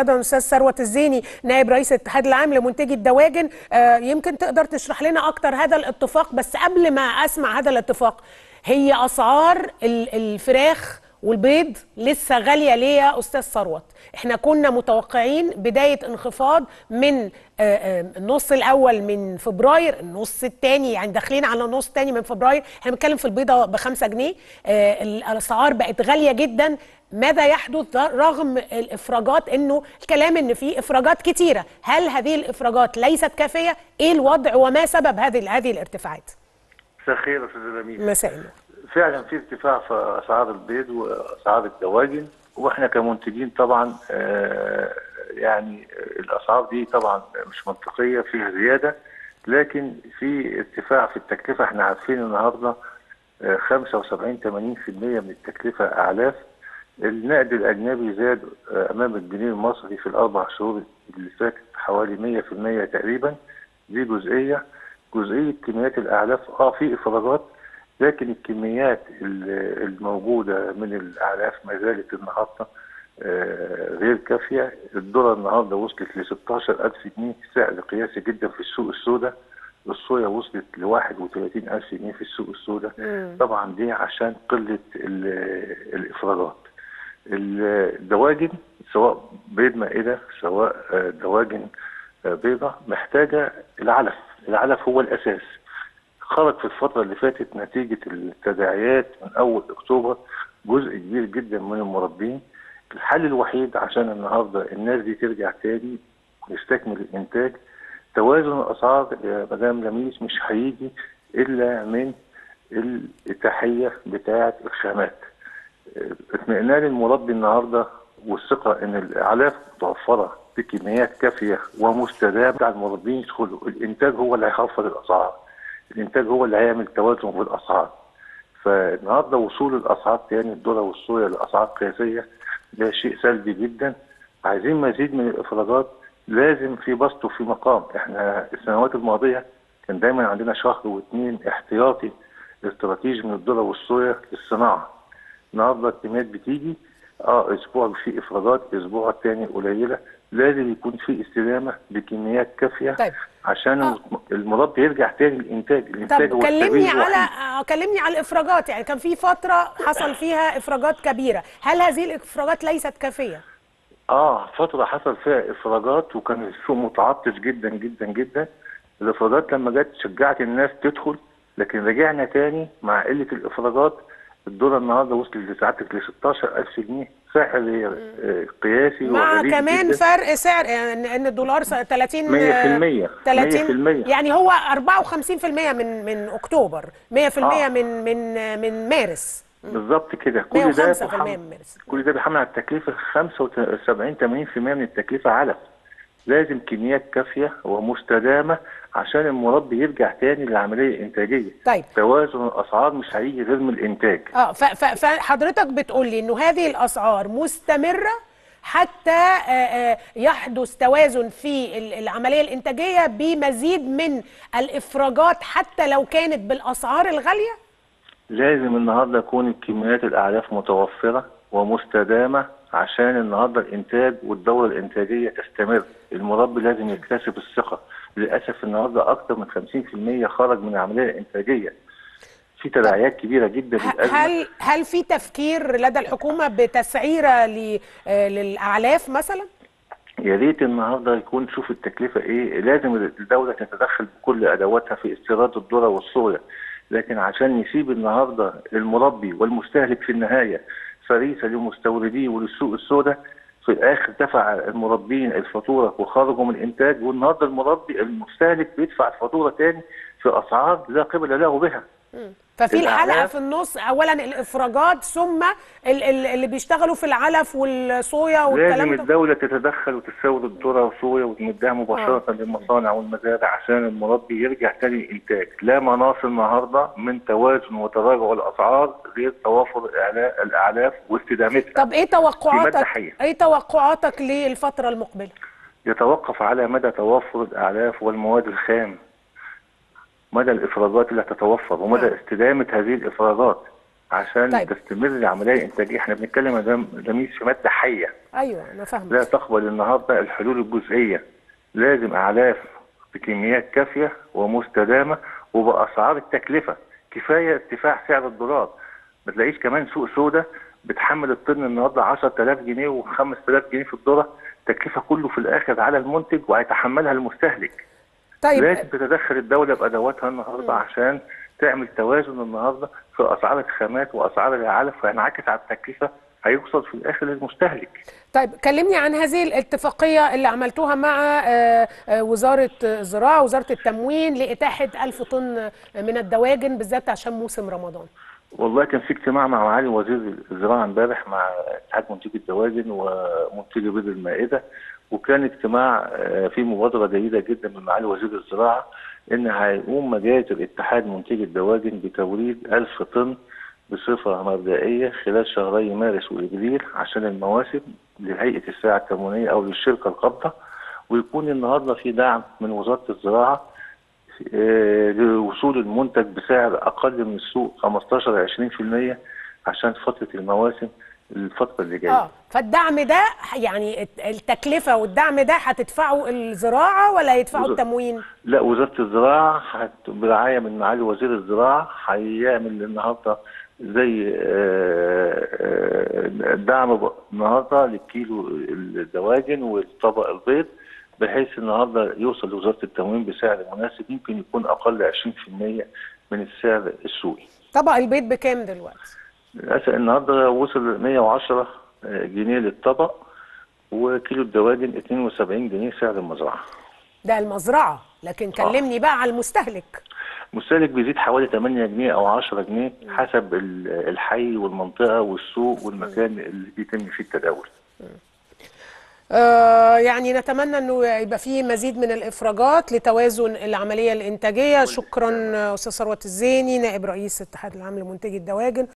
ايضا الاستاذ ثروت الزيني نائب رئيس الاتحاد العام لمنتجي الدواجن آه، يمكن تقدر تشرح لنا اكتر هذا الاتفاق بس قبل ما اسمع هذا الاتفاق هي اسعار ال- الفراخ والبيض لسه غاليه ليه يا استاذ ثروت احنا كنا متوقعين بدايه انخفاض من آه، آه، النص الاول من فبراير النص الثاني يعني داخلين على النص الثاني من فبراير احنا بنتكلم في البيضه ب 5 جنيه آه، الاسعار بقت غاليه جدا ماذا يحدث رغم الافراجات انه الكلام ان في افراجات كتيره هل هذه الافراجات ليست كافيه ايه الوضع وما سبب هذه هذه الارتفاعات مساء الخير يا استاذ جميل مساء النور فعلا في ارتفاع في اسعار البيض واسعار الدواجن واحنا كمنتجين طبعا آه، يعني الاسعار دي طبعا مش منطقيه فيها زياده لكن في ارتفاع في التكلفه احنا عارفين النهارده آه، 75 80% من التكلفه اعلاف النقد الاجنبي زاد آه، امام الجنيه المصري في الاربع شهور اللي فاتت حوالي 100% تقريبا دي جزئيه جزئيه كميات الاعلاف اه في افراجات لكن الكميات ال- الموجوده من الاعلاف ما زالت النهارده آه، غير كافيه الذره النهارده وصلت ل 16000 جنيه سعر قياسي جدا في السوق السوداء الصويا وصلت ل 31000 جنيه في السوق السوداء طبعا دي عشان قله ال- الافراجات الدواجن سواء بيض مائده سواء آه، دواجن آه، بيضه محتاجه العلف العلف هو الاساس خرج في الفترة اللي فاتت نتيجة التداعيات من أول أكتوبر جزء كبير جدا من المربين الحل الوحيد عشان النهاردة الناس دي ترجع تاني ويستكمل الإنتاج توازن الأسعار يا مدام لميس مش هيجي إلا من الإتاحية بتاعة الخامات اطمئنان المربي النهارده والثقه ان الاعلاف متوفره بكميات كافيه ومستدامه بتاع المربين يدخلوا الانتاج هو اللي هيخفض الاسعار الانتاج هو اللي هيعمل توازن في الاسعار فالنهارده وصول الاسعار تاني الذره والصويا لاسعار قياسيه ده شيء سلبي جدا عايزين مزيد من الافراجات لازم في بسط وفي مقام احنا السنوات الماضيه كان دايما عندنا شهر واثنين احتياطي استراتيجي من الذره والصويا للصناعه النهارده الكميات بتيجي اه اسبوع في افراجات اسبوع تاني قليله لازم يكون في استدامه بكميات كافيه طيب. عشان آه. المربي يرجع تاني الانتاج الانتاج طب هو كلمني السبيل على الوحيد. آه، كلمني على الافراجات يعني كان في فتره حصل فيها افراجات كبيره هل هذه الافراجات ليست كافيه اه فترة حصل فيها افراجات وكان السوق متعطش جدا جدا جدا الافراجات لما جت شجعت الناس تدخل لكن رجعنا تاني مع قلة الافراجات الدولار النهارده وصل لساعتك ل 16000 جنيه سعر آه، قياسي مع وغريب كمان جدا. فرق سعر يعني ان الدولار س- 30 100% 30 100%. يعني هو 54% من من اكتوبر 100% آه. من من من مارس بالظبط كده كل ده 105% بيحمل- من مارس كل ده بيحمل على التكلفه 75 80% من التكلفه علف لازم كميات كافيه ومستدامه عشان المربي يرجع تاني للعمليه الانتاجيه طيب. توازن الاسعار مش هيجي غير من الانتاج اه ف- ف- فحضرتك بتقول لي انه هذه الاسعار مستمره حتى آه، آه، يحدث توازن في ال- العمليه الانتاجيه بمزيد من الافراجات حتى لو كانت بالاسعار الغاليه لازم النهارده يكون الكميات الاعلاف متوفره ومستدامه عشان النهارده الانتاج والدوره الانتاجيه تستمر المربي لازم يكتسب الثقه للاسف النهارده اكثر من 50% خرج من العمليه الانتاجيه في تداعيات كبيره جدا ه- للازمه هل هل في تفكير لدى الحكومه بتسعيره ل- آه، للاعلاف مثلا؟ يا ريت النهارده يكون شوف التكلفه ايه لازم الدوله تتدخل بكل ادواتها في استيراد الذره والصويا لكن عشان نسيب النهارده المربي والمستهلك في النهايه فريسه للمستوردين وللسوق السوداء في الاخر دفع المربين الفاتوره وخرجوا من الانتاج والنهارده المربي المستهلك بيدفع الفاتوره تاني في اسعار لا قبل له بها ففي الحلقه الأعلاف- في النص اولا الافراجات ثم ال- ال- اللي بيشتغلوا في العلف والصويا لازم والكلام ده الدولة تتدخل وتستورد الذرة والصويا وتمدها مباشرة للمصانع والمزارع عشان المربي يرجع تاني إنتاج، لا مناص النهاردة من توازن وتراجع الأسعار غير توافر الإعلا- الأعلاف واستدامتها. طب ايه في مادة توقعاتك حية. ايه توقعاتك للفتره المقبله؟ يتوقف على مدى توفر الأعلاف والمواد الخام. مدى الإفرازات اللي هتتوفر ومدى نعم. استدامة هذه الإفرازات. عشان طيب. طيب. تستمر العمليه الانتاجيه احنا بنتكلم يا دام- لميس في ماده حيه ايوه انا فاهمه لا تقبل النهارده الحلول الجزئيه لازم اعلاف بكميات كافيه ومستدامه وباسعار التكلفه كفايه ارتفاع سعر الدولار ما تلاقيش كمان سوق سودا بتحمل الطن النهارده 10000 جنيه و5000 جنيه في الذره تكلفه كله في الاخر على المنتج وهيتحملها المستهلك طيب لازم تتدخل الدوله بادواتها النهارده عشان تعمل توازن النهارده في اسعار الخامات واسعار العلف وينعكس على التكلفه هيوصل في الاخر للمستهلك طيب كلمني عن هذه الاتفاقية اللي عملتوها مع آه، آه، وزارة الزراعة وزارة التموين لإتاحة ألف طن من الدواجن بالذات عشان موسم رمضان والله كان في اجتماع مع معالي وزير الزراعه امبارح مع اتحاد منتجي الدواجن ومنتجي بيض المائده وكان اجتماع آه، فيه مبادره جيده جدا من معالي وزير الزراعه ان هيقوم مجالس الاتحاد منتجي الدواجن بتوريد 1000 طن بصفه مبدئيه خلال شهري مارس وابريل عشان المواسم لهيئه الساعه التموينيه او للشركه القابضه ويكون النهارده في دعم من وزاره الزراعه آه، لوصول المنتج بسعر اقل من السوق 15 20% عشان فتره المواسم الفتره اللي جايه اه فالدعم ده يعني الت- التكلفة والدعم ده هتدفعه الزراعة ولا هيدفعه وزارة- التموين؟ لا وزاره الزراعه هت- برعايه من معالي وزير الزراعه هيعمل النهارده زي آه، آه، دعم ب- النهارده للكيلو الدواجن والطبق البيض بحيث النهارده يوصل لوزاره التموين بسعر مناسب يمكن يكون اقل 20% من السعر السوقي. طبق البيض بكام دلوقتي؟ للاسف النهارده وصل 110 جنيه للطبق وكيلو الدواجن 72 جنيه سعر المزرعه. ده المزرعة لكن كلمني بقى على المستهلك المستهلك بيزيد حوالي 8 جنيه او 10 جنيه حسب ال- الحي والمنطقه والسوق والمكان اللي بيتم فيه التداول. آه يعني نتمنى انه يبقى فيه مزيد من الافراجات لتوازن العمليه الانتاجيه شكرا آه، استاذ ثروت الزيني نائب رئيس الاتحاد العام لمنتجي الدواجن